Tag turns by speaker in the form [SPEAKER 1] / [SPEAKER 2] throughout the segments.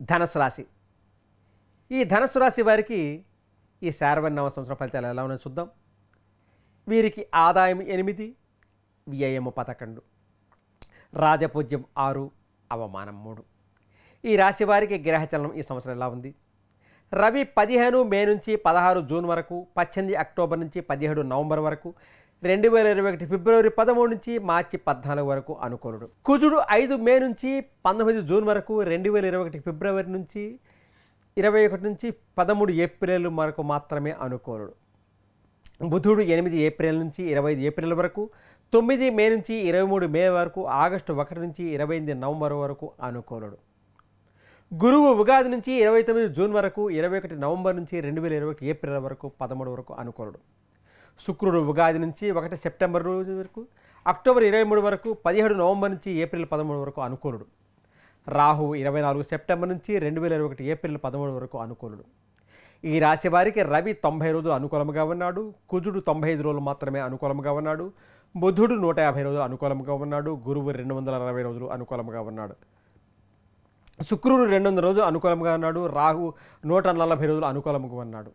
[SPEAKER 1] ధనుసు రాశి ఈ ధనుసు రాశి వారికి ఈ శారవన్నవ సంవత్సరం ఫలితాలు ఎలా ఉన్నాయో చూద్దాం వీరికి ఆదాయం ఎనిమిది వ్యయము పదకొండు రాజపూజ్యం ఆరు అవమానం మూడు ఈ రాశి వారికి గ్రహచలనం ఈ సంవత్సరం ఎలా ఉంది రవి పదిహేను మే నుంచి పదహారు జూన్ వరకు పద్దెనిమిది అక్టోబర్ నుంచి పదిహేడు నవంబర్ వరకు రెండు వేల ఇరవై ఒకటి ఫిబ్రవరి పదమూడు నుంచి మార్చి పద్నాలుగు వరకు అనుకూలుడు కుజుడు ఐదు మే నుంచి పంతొమ్మిది జూన్ వరకు రెండు వేల ఇరవై ఒకటి ఫిబ్రవరి నుంచి ఇరవై ఒకటి నుంచి పదమూడు ఏప్రిల్ వరకు మాత్రమే అనుకూలుడు బుధుడు ఎనిమిది ఏప్రిల్ నుంచి ఇరవై ఐదు ఏప్రిల్ వరకు తొమ్మిది మే నుంచి ఇరవై మూడు మే వరకు ఆగస్టు ఒకటి నుంచి ఇరవై ఎనిమిది నవంబర్ వరకు అనుకూలుడు గురువు ఉగాది నుంచి ఇరవై తొమ్మిది జూన్ వరకు ఇరవై ఒకటి నవంబర్ నుంచి రెండు వేల ఇరవై ఒకటి ఏప్రిల్ వరకు పదమూడు వరకు అనుకూలుడు శుక్రుడు ఉగాది నుంచి ఒకటి సెప్టెంబర్ రోజు వరకు అక్టోబర్ ఇరవై మూడు వరకు పదిహేడు నవంబర్ నుంచి ఏప్రిల్ పదమూడు వరకు అనుకూలుడు రాహు ఇరవై నాలుగు సెప్టెంబర్ నుంచి రెండు వేల ఇరవై ఒకటి ఏప్రిల్ పదమూడు వరకు అనుకూలుడు ఈ రాశి వారికి రవి తొంభై రోజులు అనుకూలంగా ఉన్నాడు కుజుడు తొంభై ఐదు రోజులు మాత్రమే అనుకూలంగా ఉన్నాడు బుధుడు నూట యాభై రోజులు అనుకూలంగా ఉన్నాడు గురువు రెండు వందల అరవై రోజులు అనుకూలంగా ఉన్నాడు శుక్రుడు రెండు వందల రోజులు అనుకూలంగా ఉన్నాడు రాహు నూట నలభై రోజులు అనుకూలంగా ఉన్నాడు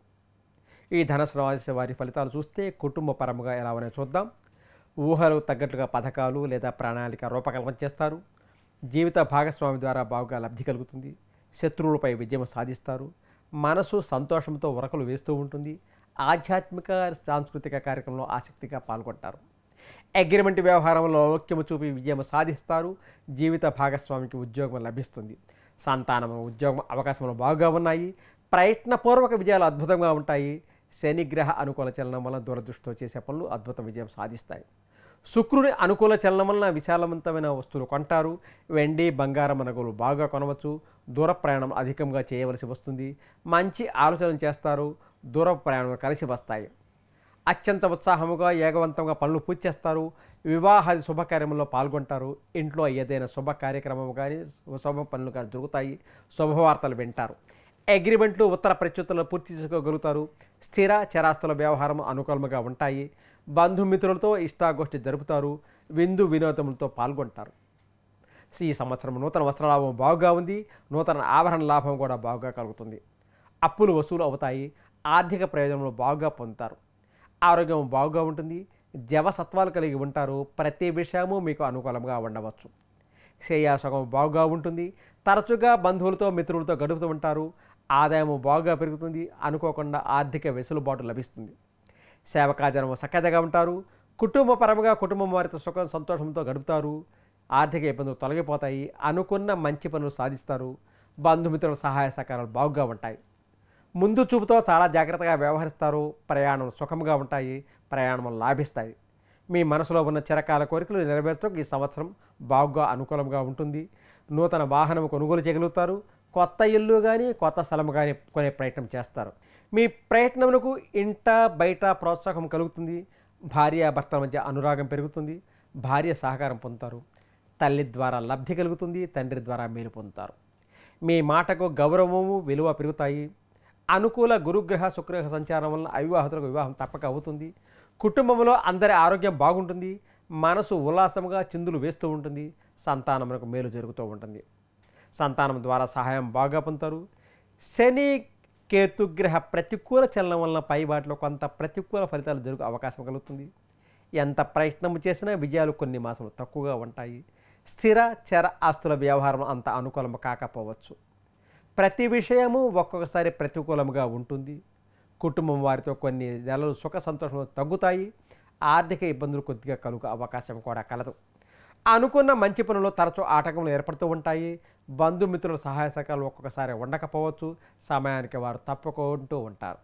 [SPEAKER 1] ఈ ధనుసు రాశి వారి ఫలితాలు చూస్తే కుటుంబ పరముగా ఎలా ఉన్నాయో చూద్దాం ఊహలు తగ్గట్లుగా పథకాలు లేదా ప్రణాళిక రూపకల్పన చేస్తారు జీవిత భాగస్వామి ద్వారా బాగా లబ్ధి కలుగుతుంది శత్రువులపై విజయం సాధిస్తారు మనసు సంతోషంతో ఉరకలు వేస్తూ ఉంటుంది ఆధ్యాత్మిక సాంస్కృతిక కార్యక్రమంలో ఆసక్తిగా పాల్గొంటారు అగ్రిమెంట్ వ్యవహారంలో ఔక్యము చూపి విజయం సాధిస్తారు జీవిత భాగస్వామికి ఉద్యోగం లభిస్తుంది సంతానం ఉద్యోగం అవకాశములు బాగా ఉన్నాయి ప్రయత్నపూర్వక విజయాలు అద్భుతంగా ఉంటాయి శనిగ్రహ అనుకూల చలనం వలన దూరదృష్టితో చేసే పనులు అద్భుత విజయం సాధిస్తాయి శుక్రుడి అనుకూల చలనం వలన విశాలవంతమైన వస్తువులు కొంటారు వెండి బంగారం నగలు బాగా కొనవచ్చు దూర ప్రయాణం అధికంగా చేయవలసి వస్తుంది మంచి ఆలోచన చేస్తారు దూర ప్రయాణం కలిసి వస్తాయి అత్యంత ఉత్సాహముగా ఏగవంతంగా పనులు పూర్తి చేస్తారు వివాహాది శుభకార్యంలో పాల్గొంటారు ఇంట్లో ఏదైనా శుభ కార్యక్రమం కానీ శుభ పనులు కానీ జరుగుతాయి శుభవార్తలు వింటారు అగ్రిమెంట్లు ఉత్తర ప్రత్యుత్తలు పూర్తి చేసుకోగలుగుతారు స్థిర చరాస్తుల వ్యవహారం అనుకూలంగా ఉంటాయి బంధుమిత్రులతో ఇష్టాగోష్ఠి జరుపుతారు విందు వినోదములతో పాల్గొంటారు ఈ సంవత్సరం నూతన వస్త్ర లాభం బాగుగా ఉంది నూతన ఆభరణ లాభం కూడా బాగుగా కలుగుతుంది అప్పులు వసూలు అవుతాయి ఆర్థిక ప్రయోజనములు బాగుగా పొందుతారు ఆరోగ్యం బాగుగా ఉంటుంది జవసత్వాలు కలిగి ఉంటారు ప్రతి విషయము మీకు అనుకూలంగా ఉండవచ్చు శ్రేయాసగం బాగుగా ఉంటుంది తరచుగా బంధువులతో మిత్రులతో గడుపుతూ ఉంటారు ఆదాయం బాగుగా పెరుగుతుంది అనుకోకుండా ఆర్థిక వెసులుబాటు లభిస్తుంది సేవకాజనం సక్కదగా ఉంటారు కుటుంబ పరంగా కుటుంబం వారితో సుఖం సంతోషంతో గడుపుతారు ఆర్థిక ఇబ్బందులు తొలగిపోతాయి అనుకున్న మంచి పనులు సాధిస్తారు బంధుమిత్రుల సహాయ సహకారాలు బాగుగా ఉంటాయి ముందు చూపుతో చాలా జాగ్రత్తగా వ్యవహరిస్తారు ప్రయాణం సుఖంగా ఉంటాయి ప్రయాణం లాభిస్తాయి మీ మనసులో ఉన్న చిరకాల కోరికలు నెరవేర్చడం ఈ సంవత్సరం బాగుగా అనుకూలంగా ఉంటుంది నూతన వాహనం కొనుగోలు చేయగలుగుతారు కొత్త ఇల్లు కానీ కొత్త స్థలం కానీ కొనే ప్రయత్నం చేస్తారు మీ ప్రయత్నములకు ఇంట బయట ప్రోత్సాహం కలుగుతుంది భార్య భర్తల మధ్య అనురాగం పెరుగుతుంది భార్య సహకారం పొందుతారు తల్లి ద్వారా లబ్ధి కలుగుతుంది తండ్రి ద్వారా మేలు పొందుతారు మీ మాటకు గౌరవము విలువ పెరుగుతాయి అనుకూల గురుగ్రహ శుక్రగ్రహ సంచారం వలన అవివాహితులకు వివాహం తప్పక అవుతుంది కుటుంబంలో అందరి ఆరోగ్యం బాగుంటుంది మనసు ఉల్లాసంగా చిందులు వేస్తూ ఉంటుంది సంతానమునకు మేలు జరుగుతూ ఉంటుంది సంతానం ద్వారా సహాయం బాగా పొందుతారు శని కేతుగ్రహ ప్రతికూల చలనం వలన పై వాటిలో కొంత ప్రతికూల ఫలితాలు జరుగు అవకాశం కలుగుతుంది ఎంత ప్రయత్నం చేసినా విజయాలు కొన్ని మాసాలు తక్కువగా ఉంటాయి స్థిర చర ఆస్తుల వ్యవహారం అంత అనుకూలం కాకపోవచ్చు ప్రతి విషయము ఒక్కొక్కసారి ప్రతికూలంగా ఉంటుంది కుటుంబం వారితో కొన్ని నెలలు సుఖ సంతోషాలు తగ్గుతాయి ఆర్థిక ఇబ్బందులు కొద్దిగా కలుగు అవకాశం కూడా కలదు అనుకున్న మంచి పనులు తరచూ ఆటంకములు ఏర్పడుతూ ఉంటాయి బంధుమిత్రుల సహాయ సహకారాలు ఒక్కొక్కసారి ఉండకపోవచ్చు సమయానికి వారు తప్పుకుంటూ ఉంటారు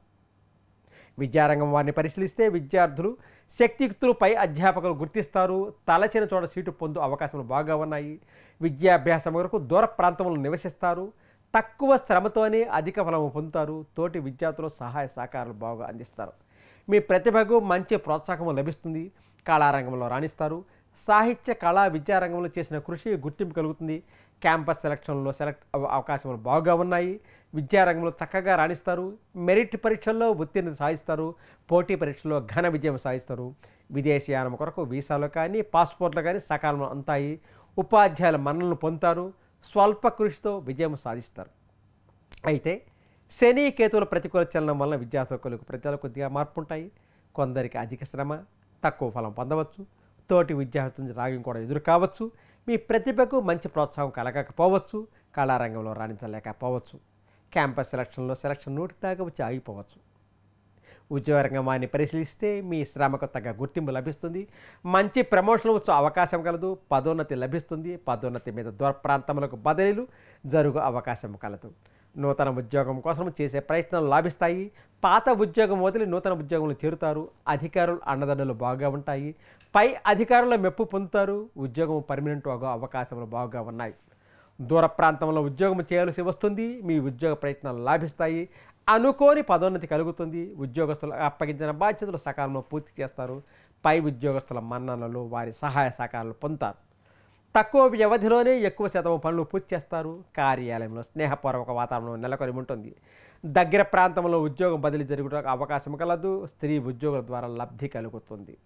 [SPEAKER 1] విద్యారంగం వారిని పరిశీలిస్తే విద్యార్థులు శక్తియుక్తులు పై అధ్యాపకులు గుర్తిస్తారు తలచిన చోట సీటు పొందు అవకాశాలు బాగా ఉన్నాయి విద్యాభ్యాసం వరకు దూర ప్రాంతంలో నివసిస్తారు తక్కువ శ్రమతోనే అధిక ఫలము పొందుతారు తోటి విద్యార్థులు సహాయ సహకారాలు బాగా అందిస్తారు మీ ప్రతిభకు మంచి ప్రోత్సాహం లభిస్తుంది కళారంగంలో రాణిస్తారు సాహిత్య కళా విద్యారంగంలో చేసిన కృషి గుర్తింపు కలుగుతుంది క్యాంపస్ సెలక్షన్లో సెలెక్ట్ అవ- అవకాశాలు బాగా ఉన్నాయి విద్యారంగంలో చక్కగా రాణిస్తారు మెరిట్ పరీక్షల్లో ఉత్తీర్ణత సాధిస్తారు పోటీ పరీక్షల్లో ఘన విజయం సాధిస్తారు విదేశీయానం కొరకు వీసాలు కానీ పాస్పోర్ట్లు కానీ సకాలంలో అంతాయి ఉపాధ్యాయుల మన్నలను పొందుతారు స్వల్ప కృషితో విజయం సాధిస్తారు అయితే శని కేతువుల ప్రతికూల చలనం వలన విద్యార్థులకు ప్రజలు కొద్దిగా మార్పు ఉంటాయి కొందరికి అధిక శ్రమ తక్కువ ఫలం పొందవచ్చు తోటి విద్యార్థుల నుంచి రాగం కూడా ఎదురు కావచ్చు మీ ప్రతిభకు మంచి ప్రోత్సాహం కలగకపోవచ్చు కళారంగంలో రాణించలేకపోవచ్చు క్యాంపస్ సెలక్షన్లో సెలక్షన్ నోటి దాకా వచ్చి ఆగిపోవచ్చు ఉద్యోగ రంగమాన్ని పరిశీలిస్తే మీ శ్రమకు తగ్గ గుర్తింపు లభిస్తుంది మంచి ప్రమోషన్ వచ్చే అవకాశం కలదు పదోన్నతి లభిస్తుంది పదోన్నతి మీద దూర ప్రాంతములకు బదిలీలు జరుగు అవకాశం కలదు నూతన ఉద్యోగం కోసం చేసే ప్రయత్నాలు లాభిస్తాయి పాత ఉద్యోగం వదిలి నూతన ఉద్యోగంలో చేరుతారు అధికారులు అండదండలు బాగా ఉంటాయి పై అధికారుల మెప్పు పొందుతారు ఉద్యోగం పర్మనెంట్ అవ్వగా అవకాశాలు బాగా ఉన్నాయి దూర ప్రాంతంలో ఉద్యోగం చేయాల్సి వస్తుంది మీ ఉద్యోగ ప్రయత్నాలు లాభిస్తాయి అనుకోని పదోన్నతి కలుగుతుంది ఉద్యోగస్తులు అప్పగించిన బాధ్యతలు సకాలంలో పూర్తి చేస్తారు పై ఉద్యోగస్తుల మన్ననలు వారి సహాయ సహకారాలు పొందుతారు తక్కువ వ్యవధిలోనే ఎక్కువ శాతం పనులు పూర్తి చేస్తారు కార్యాలయంలో స్నేహపూర్వక వాతావరణం నెలకొని ఉంటుంది దగ్గర ప్రాంతంలో ఉద్యోగం బదిలీ జరుగుటకు అవకాశం కలదు స్త్రీ ఉద్యోగుల ద్వారా లబ్ధి కలుగుతుంది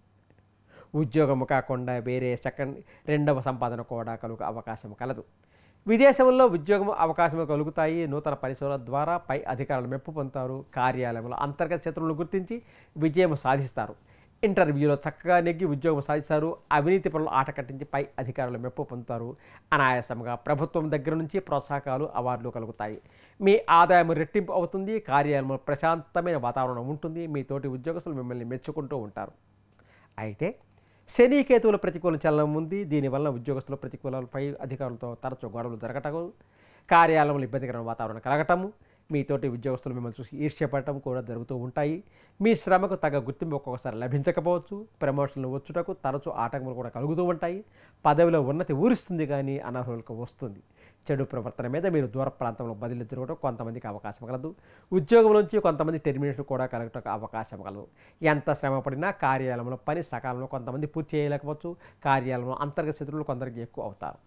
[SPEAKER 1] ఉద్యోగము కాకుండా వేరే సెకండ్ రెండవ సంపాదన కూడా కలుగు అవకాశం కలదు విదేశంలో ఉద్యోగం అవకాశం కలుగుతాయి నూతన పరిశోధన ద్వారా పై అధికారులు మెప్పు పొందుతారు కార్యాలయంలో అంతర్గత శత్రువులను గుర్తించి విజయం సాధిస్తారు ఇంటర్వ్యూలో చక్కగా నెగ్గి ఉద్యోగం సాధిస్తారు అవినీతి పనులు ఆట కట్టించి పై అధికారులు మెప్పు పొందుతారు అనాయాసంగా ప్రభుత్వం దగ్గర నుంచి ప్రోత్సాహకాలు అవార్డులు కలుగుతాయి మీ ఆదాయం రెట్టింపు అవుతుంది కార్యాలయంలో ప్రశాంతమైన వాతావరణం ఉంటుంది మీ తోటి ఉద్యోగస్తులు మిమ్మల్ని మెచ్చుకుంటూ ఉంటారు అయితే శని కేతువుల ప్రతికూల చలనం ఉంది దీనివల్ల ఉద్యోగస్తుల ప్రతికూలపై అధికారులతో తరచూ గొడవలు జరగటం కార్యాలయంలో ఇబ్బందికరమైన వాతావరణం కలగటము మీతోటి ఉద్యోగస్తులు మిమ్మల్ని చూసి ఈర్ష్యపడటం కూడా జరుగుతూ ఉంటాయి మీ శ్రమకు తగ్గ గుర్తింపు ఒక్కొక్కసారి లభించకపోవచ్చు ప్రమోషన్లు వచ్చుటకు తరచూ ఆటంకములు కూడా కలుగుతూ ఉంటాయి పదవిలో ఉన్నతి ఊరిస్తుంది కానీ అనర్హులకు వస్తుంది చెడు ప్రవర్తన మీద మీరు దూర ప్రాంతంలో బదిలీ తిరగడం కొంతమందికి అవకాశం కలదు ఉద్యోగం నుంచి కొంతమంది టెర్మినేషన్ కూడా కలగటకు అవకాశం కలదు ఎంత శ్రమ పడినా కార్యాలయంలో పని సకాలంలో కొంతమంది పూర్తి చేయలేకపోవచ్చు కార్యాలయంలో అంతర్గత శత్రువులు కొందరికి ఎక్కువ అవుతారు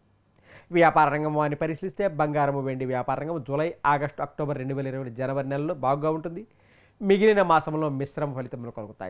[SPEAKER 1] వ్యాపార రంగం వారిని పరిశీలిస్తే బంగారము వెండి వ్యాపార రంగం జూలై ఆగస్టు అక్టోబర్ రెండు వేల ఇరవై జనవరి నెలలో బాగుగా ఉంటుంది మిగిలిన మాసంలో మిశ్రమ ఫలితములు కలుగుతాయి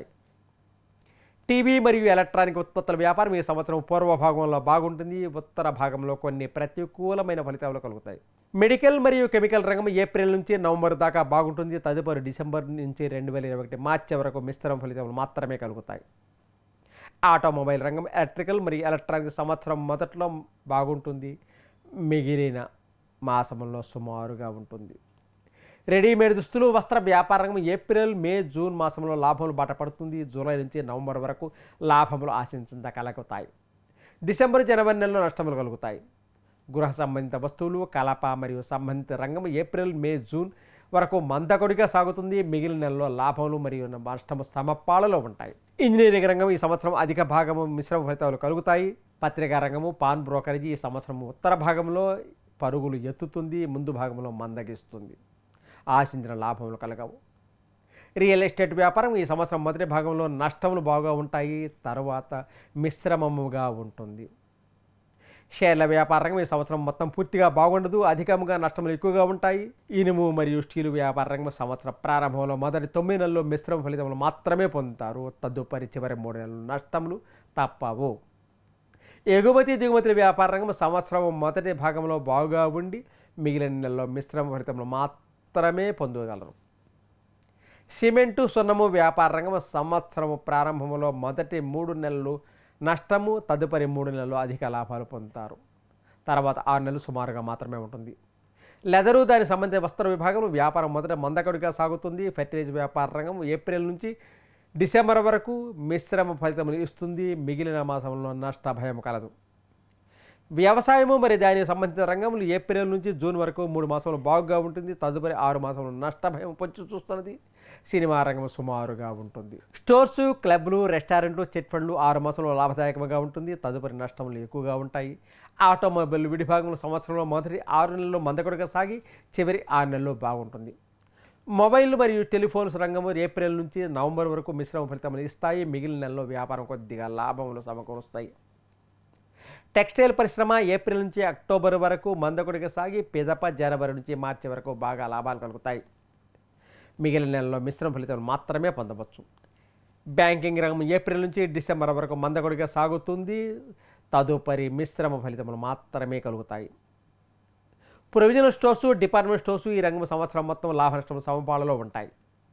[SPEAKER 1] టీవీ మరియు ఎలక్ట్రానిక్ ఉత్పత్తుల వ్యాపారం ఈ సంవత్సరం పూర్వ భాగంలో బాగుంటుంది ఉత్తర భాగంలో కొన్ని ప్రతికూలమైన ఫలితాలు కలుగుతాయి మెడికల్ మరియు కెమికల్ రంగం ఏప్రిల్ నుంచి నవంబర్ దాకా బాగుంటుంది తదుపరి డిసెంబర్ నుంచి రెండు వేల ఇరవై ఒకటి మార్చి వరకు మిశ్రమ ఫలితాలు మాత్రమే కలుగుతాయి ఆటోమొబైల్ రంగం ఎలక్ట్రికల్ మరియు ఎలక్ట్రానిక్ సంవత్సరం మొదట్లో బాగుంటుంది మిగిలిన మాసంలో సుమారుగా ఉంటుంది రెడీమేడ్ దుస్తులు వస్త్ర వ్యాపార రంగం ఏప్రిల్ మే జూన్ మాసంలో లాభములు బాట పడుతుంది జూలై నుంచి నవంబర్ వరకు లాభములు ఆశించింత కలుగుతాయి డిసెంబర్ జనవరి నెలలో నష్టములు కలుగుతాయి గృహ సంబంధిత వస్తువులు కలప మరియు సంబంధిత రంగం ఏప్రిల్ మే జూన్ వరకు మందకొడిగా సాగుతుంది మిగిలిన నెలలో లాభములు మరియు నష్టము సమపాలలో ఉంటాయి ఇంజనీరింగ్ రంగం ఈ సంవత్సరం అధిక భాగము మిశ్రమ ఫలితాలు కలుగుతాయి పత్రికా రంగము పాన్ బ్రోకరేజీ ఈ సంవత్సరం ఉత్తర భాగంలో పరుగులు ఎత్తుతుంది ముందు భాగంలో మందగిస్తుంది ఆశించిన లాభములు కలగవు రియల్ ఎస్టేట్ వ్యాపారం ఈ సంవత్సరం మొదటి భాగంలో నష్టములు బాగా ఉంటాయి తర్వాత మిశ్రమముగా ఉంటుంది షేర్ల వ్యాపార రంగం ఈ సంవత్సరం మొత్తం పూర్తిగా బాగుండదు అధికంగా నష్టములు ఎక్కువగా ఉంటాయి ఇనుము మరియు స్టీలు వ్యాపార రంగం సంవత్సరం ప్రారంభంలో మొదటి తొమ్మిది నెలల్లో మిశ్రమ ఫలితములు మాత్రమే పొందుతారు తదుపరి చివరి మూడు నెలలు నష్టములు తప్పవు ఎగుమతి దిగుమతుల వ్యాపార రంగం సంవత్సరం మొదటి భాగంలో బాగా ఉండి మిగిలిన నెలలో మిశ్రమ ఫలితములు మాత్రమే పొందగలరు సిమెంటు సున్నము వ్యాపార రంగం సంవత్సరము ప్రారంభంలో మొదటి మూడు నెలలు నష్టము తదుపరి మూడు నెలలు అధిక లాభాలు పొందుతారు తర్వాత ఆరు నెలలు సుమారుగా మాత్రమే ఉంటుంది లెదరు దాని సంబంధిత వస్త్ర విభాగంలో వ్యాపారం మొదట మందకడిగా సాగుతుంది ఫెర్టిలైజ్ వ్యాపార రంగం ఏప్రిల్ నుంచి డిసెంబర్ వరకు మిశ్రమ ఫలితములు ఇస్తుంది మిగిలిన మాసంలో నష్ట భయం కలదు వ్యవసాయము మరి దానికి సంబంధించిన రంగంలో ఏప్రిల్ నుంచి జూన్ వరకు మూడు మాసాలు బాగుగా ఉంటుంది తదుపరి ఆరు మాసంలో నష్టభయం పొంచి చూస్తున్నది సినిమా రంగం సుమారుగా ఉంటుంది స్టోర్స్ క్లబ్లు రెస్టారెంట్లు చిట్ ఫండ్లు ఆరు మాసంలో లాభదాయకంగా ఉంటుంది తదుపరి నష్టములు ఎక్కువగా ఉంటాయి ఆటోమొబైల్ విడిభాగంలో సంవత్సరంలో మొదటి ఆరు నెలలు మందకొడిగా సాగి చివరి ఆరు నెలలు బాగుంటుంది మొబైల్ మరియు టెలిఫోన్స్ రంగము ఏప్రిల్ నుంచి నవంబర్ వరకు మిశ్రమ ఫలితములు ఇస్తాయి మిగిలిన నెలలో వ్యాపారం కొద్దిగా లాభములు సమకూరుస్తాయి టెక్స్టైల్ పరిశ్రమ ఏప్రిల్ నుంచి అక్టోబర్ వరకు మందకొడిగా సాగి పిదప జనవరి నుంచి మార్చి వరకు బాగా లాభాలు కలుగుతాయి మిగిలిన నెలలో మిశ్రమ ఫలితాలు మాత్రమే పొందవచ్చు బ్యాంకింగ్ రంగం ఏప్రిల్ నుంచి డిసెంబర్ వరకు మందకొడిగా సాగుతుంది తదుపరి మిశ్రమ ఫలితములు మాత్రమే కలుగుతాయి ప్రొవిజనల్ స్టోర్స్ డిపార్ట్మెంట్ స్టోర్స్ ఈ రంగం సంవత్సరం మొత్తం లాభ నష్టం సమపాలలో ఉంటాయి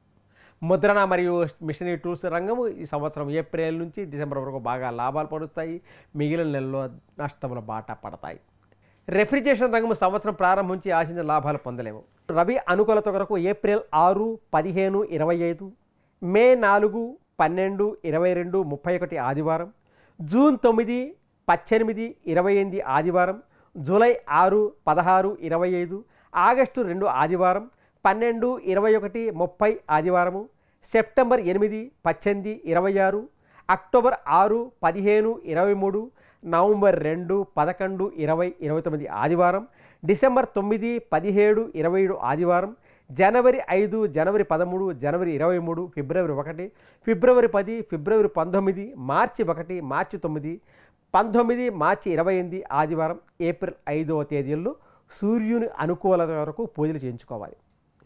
[SPEAKER 1] ముద్రణ మరియు మిషనరీ టూల్స్ రంగము ఈ సంవత్సరం ఏప్రిల్ నుంచి డిసెంబర్ వరకు బాగా లాభాలు పడుతాయి మిగిలిన నెలలో నష్టముల బాట పడతాయి రెఫ్రిజరేషన్ రంగం సంవత్సరం ప్రారంభించి ఆశించిన లాభాలు పొందలేము రవి అనుకూలత కొరకు ఏప్రిల్ ఆరు పదిహేను ఇరవై ఐదు మే నాలుగు పన్నెండు ఇరవై రెండు ముప్పై ఒకటి ఆదివారం జూన్ తొమ్మిది పద్దెనిమిది ఇరవై ఎనిమిది ఆదివారం జూలై ఆరు పదహారు ఇరవై ఐదు ఆగస్టు రెండు ఆదివారం పన్నెండు ఇరవై ఒకటి ముప్పై ఆదివారము సెప్టెంబర్ ఎనిమిది పద్దెనిమిది ఇరవై ఆరు అక్టోబర్ ఆరు పదిహేను ఇరవై మూడు నవంబర్ రెండు పదకొండు ఇరవై ఇరవై తొమ్మిది ఆదివారం డిసెంబర్ తొమ్మిది పదిహేడు ఇరవై ఏడు ఆదివారం జనవరి ఐదు జనవరి పదమూడు జనవరి ఇరవై మూడు ఫిబ్రవరి ఒకటి ఫిబ్రవరి పది ఫిబ్రవరి పంతొమ్మిది మార్చి ఒకటి మార్చి తొమ్మిది పంతొమ్మిది మార్చి ఇరవై ఎనిమిది ఆదివారం ఏప్రిల్ ఐదవ తేదీల్లో సూర్యుని అనుకూలత వరకు పూజలు చేయించుకోవాలి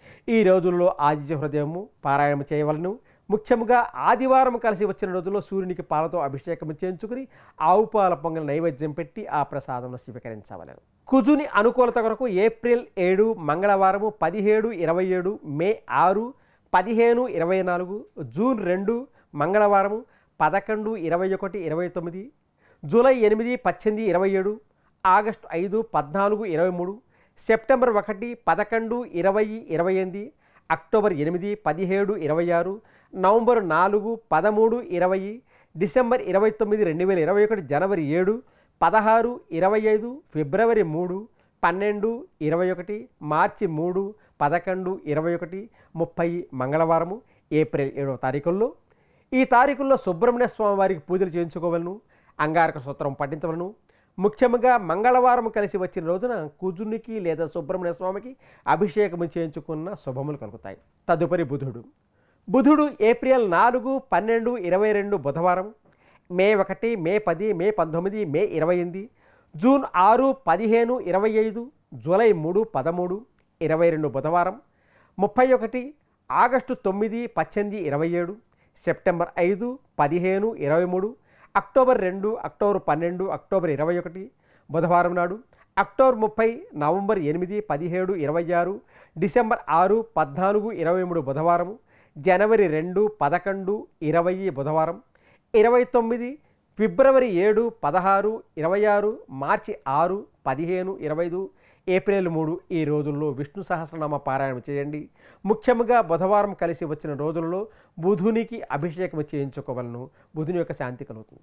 [SPEAKER 1] ఈ రోజుల్లో ఆదిత్య హృదయము పారాయణం చేయవలను ముఖ్యంగా ఆదివారం కలిసి వచ్చిన రోజుల్లో సూర్యునికి పాలతో అభిషేకం చేయించుకుని ఆవు పాల పొంగల్ నైవేద్యం పెట్టి ఆ ప్రసాదంలో స్వీకరించవలను కుజుని అనుకూలత కొరకు ఏప్రిల్ ఏడు మంగళవారము పదిహేడు ఇరవై ఏడు మే ఆరు పదిహేను ఇరవై నాలుగు జూన్ రెండు మంగళవారము పదకొండు ఇరవై ఒకటి ఇరవై తొమ్మిది జూలై ఎనిమిది పద్దెనిమిది ఇరవై ఏడు ఆగస్టు ఐదు పద్నాలుగు ఇరవై మూడు సెప్టెంబర్ ఒకటి పదకొండు ఇరవై ఇరవై ఎనిమిది అక్టోబర్ ఎనిమిది పదిహేడు ఇరవై ఆరు నవంబర్ నాలుగు పదమూడు ఇరవై డిసెంబర్ ఇరవై తొమ్మిది రెండు వేల ఇరవై ఒకటి జనవరి ఏడు పదహారు ఇరవై ఐదు ఫిబ్రవరి మూడు పన్నెండు ఇరవై ఒకటి మార్చి మూడు పదకొండు ఇరవై ఒకటి ముప్పై మంగళవారము ఏప్రిల్ ఏడవ తారీఖుల్లో ఈ తారీఖుల్లో సుబ్రహ్మణ్య స్వామి వారికి పూజలు చేయించుకోవలను అంగారక సూత్రం పఠించవలను ముఖ్యంగా మంగళవారం కలిసి వచ్చిన రోజున కుజునికి లేదా సుబ్రహ్మణ్య స్వామికి అభిషేకం చేయించుకున్న శుభములు కలుగుతాయి తదుపరి బుధుడు బుధుడు ఏప్రిల్ నాలుగు పన్నెండు ఇరవై రెండు బుధవారం మే ఒకటి మే పది మే పంతొమ్మిది మే ఇరవై ఎనిమిది జూన్ ఆరు పదిహేను ఇరవై ఐదు జూలై మూడు పదమూడు ఇరవై రెండు బుధవారం ముప్పై ఒకటి ఆగస్టు తొమ్మిది పద్దెనిమిది ఇరవై ఏడు సెప్టెంబర్ ఐదు పదిహేను ఇరవై మూడు అక్టోబర్ రెండు అక్టోబర్ పన్నెండు అక్టోబర్ ఇరవై ఒకటి బుధవారం నాడు అక్టోబర్ ముప్పై నవంబర్ ఎనిమిది పదిహేడు ఇరవై ఆరు డిసెంబర్ ఆరు పద్నాలుగు ఇరవై మూడు బుధవారం జనవరి రెండు పదకొండు ఇరవై బుధవారం ఇరవై తొమ్మిది ఫిబ్రవరి ఏడు పదహారు ఇరవై ఆరు మార్చి ఆరు పదిహేను ఇరవై ఐదు ఏప్రిల్ మూడు ఈ రోజుల్లో విష్ణు సహస్రనామ పారాయణం చేయండి ముఖ్యంగా బుధవారం కలిసి వచ్చిన రోజుల్లో బుధునికి అభిషేకం చేయించుకోవలను బుధుని యొక్క శాంతి కలుగుతుంది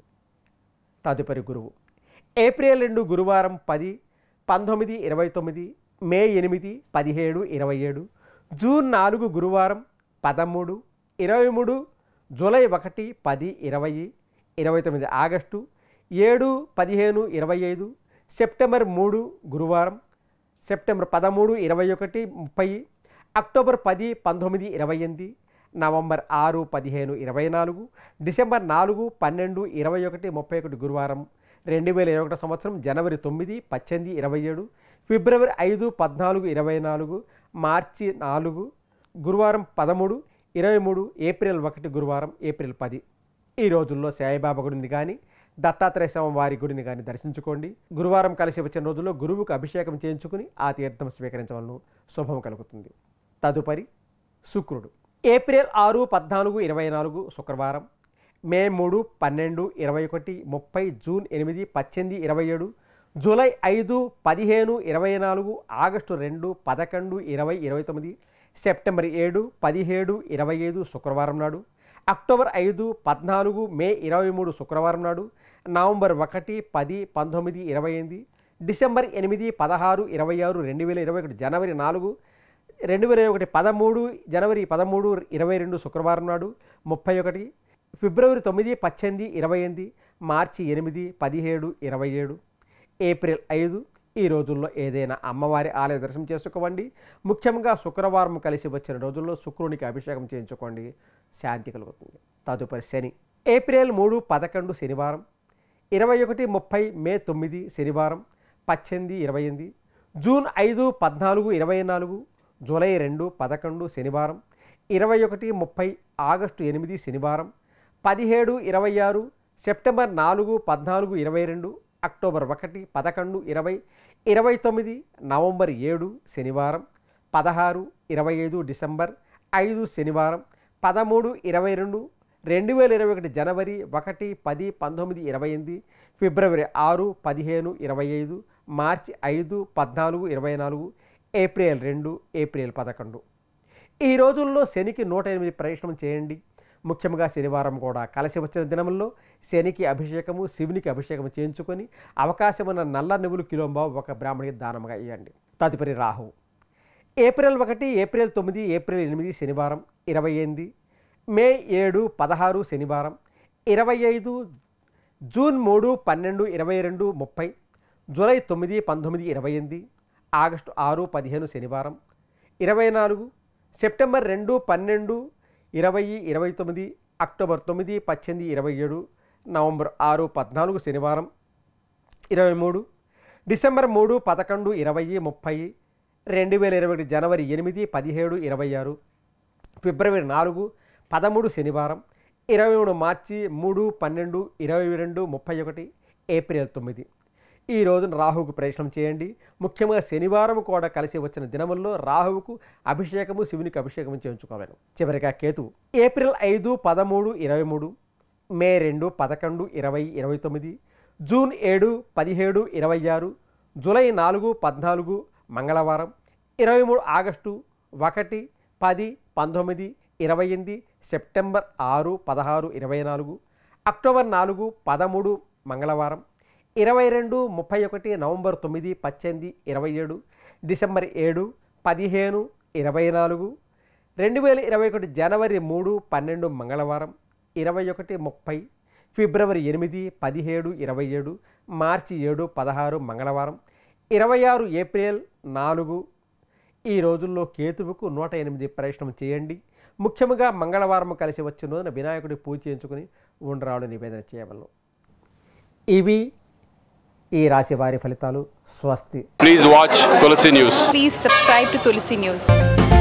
[SPEAKER 1] తదుపరి గురువు ఏప్రిల్ రెండు గురువారం పది పంతొమ్మిది ఇరవై తొమ్మిది మే ఎనిమిది పదిహేడు ఇరవై ఏడు జూన్ నాలుగు గురువారం పదమూడు ఇరవై మూడు జూలై ఒకటి పది ఇరవై ఇరవై తొమ్మిది ఆగస్టు ఏడు పదిహేను ఇరవై ఐదు సెప్టెంబర్ మూడు గురువారం సెప్టెంబర్ పదమూడు ఇరవై ఒకటి ముప్పై అక్టోబర్ పది పంతొమ్మిది ఇరవై ఎనిమిది నవంబర్ ఆరు పదిహేను ఇరవై నాలుగు డిసెంబర్ నాలుగు పన్నెండు ఇరవై ఒకటి ముప్పై ఒకటి గురువారం రెండు వేల ఇరవై ఒకటి సంవత్సరం జనవరి తొమ్మిది పద్దెనిమిది ఇరవై ఏడు ఫిబ్రవరి ఐదు పద్నాలుగు ఇరవై నాలుగు మార్చి నాలుగు గురువారం పదమూడు ఇరవై మూడు ఏప్రిల్ ఒకటి గురువారం ఏప్రిల్ పది ఈ రోజుల్లో సాయిబాబా గుడిని కానీ దత్తాత్రేయ స్వామి వారి గుడిని కానీ దర్శించుకోండి గురువారం కలిసి వచ్చిన రోజుల్లో గురువుకు అభిషేకం చేయించుకుని ఆ తీర్థం స్వీకరించవలను శుభం కలుగుతుంది తదుపరి శుక్రుడు ఏప్రిల్ ఆరు పద్నాలుగు ఇరవై నాలుగు శుక్రవారం మే మూడు పన్నెండు ఇరవై ఒకటి ముప్పై జూన్ ఎనిమిది పద్దెనిమిది ఇరవై ఏడు జూలై ఐదు పదిహేను ఇరవై నాలుగు ఆగస్టు రెండు పదకొండు ఇరవై ఇరవై తొమ్మిది సెప్టెంబర్ ఏడు పదిహేడు ఇరవై ఐదు శుక్రవారం నాడు అక్టోబర్ ఐదు పద్నాలుగు మే ఇరవై మూడు శుక్రవారం నాడు నవంబర్ ఒకటి పది పంతొమ్మిది ఇరవై ఎనిమిది డిసెంబర్ ఎనిమిది పదహారు ఇరవై ఆరు రెండు వేల ఇరవై ఒకటి జనవరి నాలుగు రెండు వేల ఒకటి పదమూడు జనవరి పదమూడు ఇరవై రెండు శుక్రవారం నాడు ముప్పై ఒకటి ఫిబ్రవరి తొమ్మిది పద్దెనిమిది ఇరవై ఎనిమిది మార్చి ఎనిమిది పదిహేడు ఇరవై ఏడు ఏప్రిల్ ఐదు ఈ రోజుల్లో ఏదైనా అమ్మవారి ఆలయ దర్శనం చేసుకోవండి ముఖ్యంగా శుక్రవారం కలిసి వచ్చిన రోజుల్లో శుక్రునికి అభిషేకం చేయించుకోండి శాంతి కలుగుతుంది తదుపరి శని ఏప్రిల్ మూడు పదకొండు శనివారం ఇరవై ఒకటి ముప్పై మే తొమ్మిది శనివారం పద్దెనిమిది ఇరవై ఎనిమిది జూన్ ఐదు పద్నాలుగు ఇరవై నాలుగు జూలై రెండు పదకొండు శనివారం ఇరవై ఒకటి ముప్పై ఆగస్టు ఎనిమిది శనివారం పదిహేడు ఇరవై ఆరు సెప్టెంబర్ నాలుగు పద్నాలుగు ఇరవై రెండు అక్టోబర్ ఒకటి పదకొండు ఇరవై ఇరవై తొమ్మిది నవంబర్ ఏడు శనివారం పదహారు ఇరవై ఐదు డిసెంబర్ ఐదు శనివారం పదమూడు ఇరవై రెండు రెండు వేల ఇరవై ఒకటి జనవరి ఒకటి పది పంతొమ్మిది ఇరవై ఎనిమిది ఫిబ్రవరి ఆరు పదిహేను ఇరవై ఐదు మార్చి ఐదు పద్నాలుగు ఇరవై నాలుగు ఏప్రిల్ రెండు ఏప్రిల్ పదకొండు ఈ రోజుల్లో శనికి నూట ఎనిమిది ప్రయత్నం చేయండి ముఖ్యంగా శనివారం కూడా కలిసి వచ్చిన దినంలో శనికి అభిషేకము శివునికి అభిషేకం చేయించుకొని అవకాశం ఉన్న నల్ల నువ్వులు కిలోంబావు ఒక బ్రాహ్మణికి దానంగా ఇవ్వండి తదుపరి రాహు ఏప్రిల్ ఒకటి ఏప్రిల్ తొమ్మిది ఏప్రిల్ ఎనిమిది శనివారం ఇరవై ఎనిమిది మే ఏడు పదహారు శనివారం ఇరవై ఐదు జూన్ మూడు పన్నెండు ఇరవై రెండు ముప్పై జూలై తొమ్మిది పంతొమ్మిది ఇరవై ఎనిమిది ఆగస్టు ఆరు పదిహేను శనివారం ఇరవై నాలుగు సెప్టెంబర్ రెండు పన్నెండు ఇరవై ఇరవై తొమ్మిది అక్టోబర్ తొమ్మిది పద్దెనిమిది ఇరవై ఏడు నవంబర్ ఆరు పద్నాలుగు శనివారం ఇరవై మూడు డిసెంబర్ మూడు పదకొండు ఇరవై ముప్పై రెండు వేల ఇరవై ఒకటి జనవరి ఎనిమిది పదిహేడు ఇరవై ఆరు ఫిబ్రవరి నాలుగు పదమూడు శనివారం ఇరవై మూడు మార్చి మూడు పన్నెండు ఇరవై రెండు ముప్పై ఒకటి ఏప్రిల్ తొమ్మిది ఈ రోజున రాహువుకు ప్రయత్నం చేయండి ముఖ్యంగా శనివారం కూడా కలిసి వచ్చిన దినముల్లో రాహువుకు అభిషేకము శివునికి అభిషేకం చేయించుకోవాలి చివరిగా కేతు ఏప్రిల్ ఐదు పదమూడు ఇరవై మూడు మే రెండు పదకొండు ఇరవై ఇరవై తొమ్మిది జూన్ ఏడు పదిహేడు ఇరవై ఆరు జూలై నాలుగు పద్నాలుగు మంగళవారం ఇరవై మూడు ఆగస్టు ఒకటి పది పంతొమ్మిది ఇరవై ఎనిమిది సెప్టెంబర్ ఆరు పదహారు ఇరవై నాలుగు అక్టోబర్ నాలుగు పదమూడు మంగళవారం ఇరవై రెండు ముప్పై ఒకటి నవంబర్ తొమ్మిది పద్దెనిమిది ఇరవై ఏడు డిసెంబర్ ఏడు పదిహేను ఇరవై నాలుగు రెండు వేల ఇరవై ఒకటి జనవరి మూడు పన్నెండు మంగళవారం ఇరవై ఒకటి ముప్పై ఫిబ్రవరి ఎనిమిది పదిహేడు ఇరవై ఏడు మార్చి ఏడు పదహారు మంగళవారం ఇరవై ఆరు ఏప్రిల్ నాలుగు ఈ రోజుల్లో కేతువుకు నూట ఎనిమిది ప్రయత్నం చేయండి ముఖ్యంగా మంగళవారం కలిసి వచ్చిన రోజున వినాయకుడి పూజ చేయించుకుని ఉండ్రాళ్ళు నివేదన చేయవలను ఇవి ఈ రాశి వారి ఫలితాలు స్వస్తి
[SPEAKER 2] Please watch Tulsi News.
[SPEAKER 3] Please subscribe to Tulsi News.